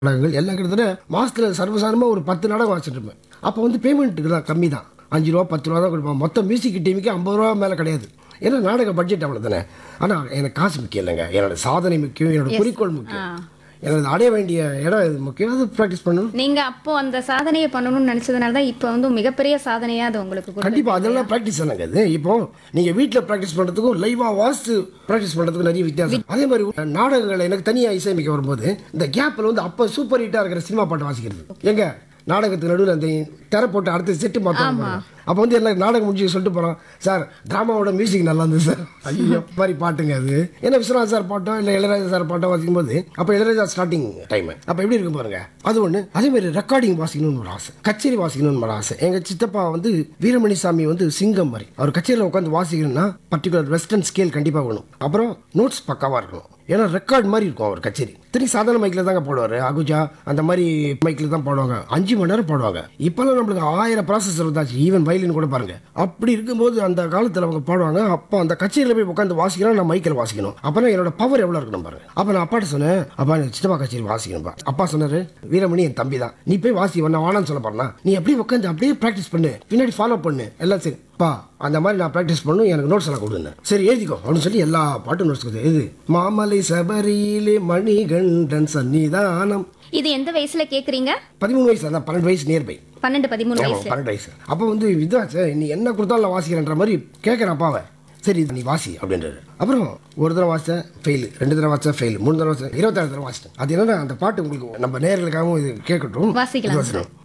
நாடகங்கள் எல்லாம் கிட்டத்தட்ட மாசத்துல சர்வசாதாரணமாக ஒரு பத்து நாடகம் வச்சுட்டு இருப்பேன் அப்போ வந்து பேமெண்ட்டுக்கு தான் கம்மி தான் அஞ்சு ரூபா பத்து ரூபா தான் கொடுப்பான் மொத்தம் மியூசிக் டீமுக்கு ஐம்பது ரூபா மேலே கிடையாது ஏன்னா நாடக பட்ஜெட் அவ்வளோ தானே ஆனால் எனக்கு காசு முக்கியம் இல்லைங்க என்னோட சாதனை முக்கியம் என்னோட குறிக்கோள் முக்கியம் எனக்கு அடைய வேண்டிய இடம் இது முக்கியம் அது ப்ராக்டிஸ் பண்ணணும் நீங்க அப்போ அந்த சாதனையை பண்ணணும்னு நினைச்சதுனால தான் இப்போ வந்து மிகப்பெரிய சாதனையா அது உங்களுக்கு கொடுத்து- கண்டிப்பா அதெல்லாம் ப்ராக்டிஸ் தானங்க அது இப்போ நீங்க வீட்டில் ப்ராக்டிஸ் பண்றதுக்கும் லைவா வாசித்து ப்ராக்டிஸ் பண்றதுக்கும் நிறைய வித்தியாசம் அதே மாதிரி நாடகங்கள் எனக்கு தனியாக இசையமைக்க வரும்போது இந்த கேப்பில் வந்து அப்போ சூப்பர் ஹிட்டாக இருக்கிற சினிமா பாட்டு வாசிக்கிறது எங்க நாடகத்துக்கு நடுவில் அந்த திரை போட்டு அடுத்த செட்டு மாற்றோம் அப்போ வந்து எல்லாம் நாடகம் முடிஞ்சு சொல்லிட்டு போகிறோம் சார் ட்ராமாவோட மியூசிக் நல்லா இருந்தது சார் ஐயோ மாதிரி பாட்டுங்க அது ஏன்னா விஸ்வநாத் சார் பாட்டோ இல்லை இளையராஜா சார் பாட்டோ வாசிக்கும் போது அப்போ இளையராஜா ஸ்டார்டிங் டைம் அப்போ எப்படி இருக்கும் பாருங்க அது ஒன்று அதே மாதிரி ரெக்கார்டிங் வாசிக்கணும்னு ஒரு ஆசை கச்சேரி வாசிக்கணும்னு ஒரு ஆசை எங்கள் சித்தப்பா வந்து வீரமணி சாமி வந்து சிங்கம் மாதிரி அவர் கச்சேரியில் உட்காந்து வாசிக்கணும்னா பர்டிகுலர் வெஸ்டர்ன் ஸ்கேல் கண்டிப்பாக வேணும் அப்புறம் நோட்ஸ் பக்காவாக இருக்கணும் ஏன்னா ரெக்கார்ட் மாதிரி இருக்கும் அவர் கச்சேரி திரும்பி சாதாரண மைக்கில் தாங்க போடுவார் அகுஜா அந்த மாதிரி மைக்கில் தான் பாடுவாங்க அஞ்சு மணி நேரம் பாடுவாங்க இப்போல்லாம் நம்மளுக்கு ஆயிரம் ப்ராசஸர் வந்தாச்சு ஈவன் வயலின் கூட பாருங்க அப்படி இருக்கும்போது அந்த காலத்தில் அவங்க பாடுவாங்க அப்போ அந்த கச்சேரியில் போய் உட்காந்து வாசிக்கணும் நான் மைக்கில் வாசிக்கணும் அப்போனா என்னோட பவர் எவ்வளோ இருக்கணும் பாருங்க அப்போ நான் அப்பாட்ட சொன்னேன் அப்பா எனக்கு சித்தப்பா கச்சேரி வாசிக்கணும்பா அப்பா சொன்னாரு வீரமணி என் தம்பி தான் நீ போய் வாசி நான் வானான்னு சொல்ல போறேன்னா நீ அப்படியே உட்காந்து அப்படியே ப்ராக்டிஸ் பண்ணு பின்னாடி ஃபாலோ பண்ணு எல்லாம் சரி பா அந்த மாதிரி நான் ப்ராக்டிஸ் பண்ணும் எனக்கு நோட்ஸ் எல்லாம் கொடுங்க சரி எழுதிக்கோ அப்படின்னு சொல்லி எல்லா பாட்டும் நோட்ஸ் கொடுத்து இது மாமலை சபரியிலே மணிகண்டன் சன்னிதானம் இது எந்த வயசுல கேக்குறீங்க பதிமூணு வயசு அதான் பன்னெண்டு வயசு நியர்பை பன்னெண்டு பதிமூணு ஆமா, வயசு பன்னெண்டு வயசு அப்போ வந்து இதாச்சு நீ என்ன கொடுத்தாலும் நான் வாசிக்கிறேன்ற மாதிரி கேட்குறேன் அப்பாவை சரி இது நீ வாசி அப்படின்றாரு அப்புறம் ஒரு தடவை வாசித்தேன் ஃபெயில் ரெண்டு தடவை வாசித்தேன் ஃபெயில் மூணு தடவை வாசித்தேன் இருபத்தாறு தடவை வாசித்தேன் அது என்னன்னா அந்த பாட்டு உங்களுக்கு நம்ம நேர்களுக்காகவும் இது கேட்கட்டும் வாசிக்கலாம் இது வாசிக்கணும்.